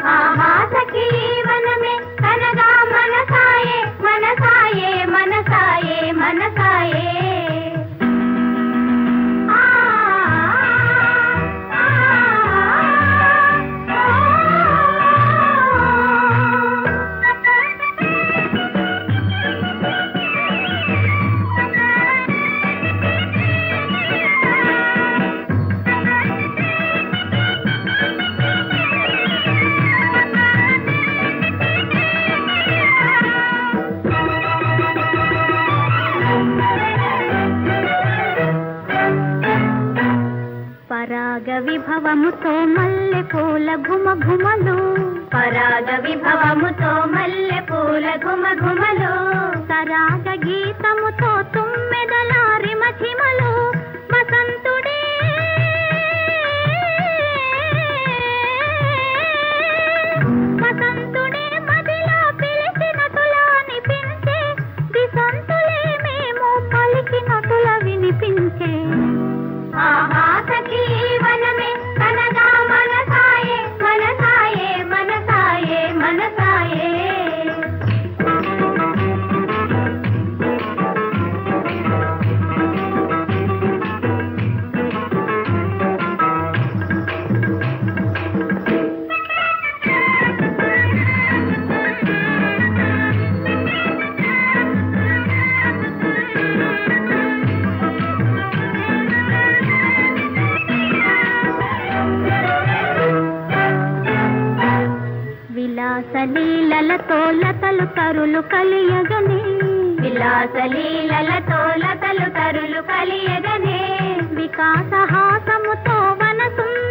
ఆహా సఖీ వనమే కనగా మనసాయే మనసాయే మనసాయే మనసాయే ఆ, ఆ, ఆ. పరాగ విభవముతో మల్లె పూల ఘుమ ఘుమలు పరాగ విభవముతో మల్లె పూల ఘుమ ఘుమలు సరాగ గీతముతో తుమ్మెదలారి మచిమలు వసంతుడే వసంతుడే మదిలో పిలిచినటులా అనిపించే దిసంతులే మేము పలికినటుల వినిపించే ఆహా సఖీ వనమే కనగా మనసాయే మనసాయే మనసాయే మనసాయే విలాసలీలలతో లతలు తరులు కలియగనే విలాసలీలలతో లతలు తరులు కలియగనే వికాసహాసముతో వనసుంద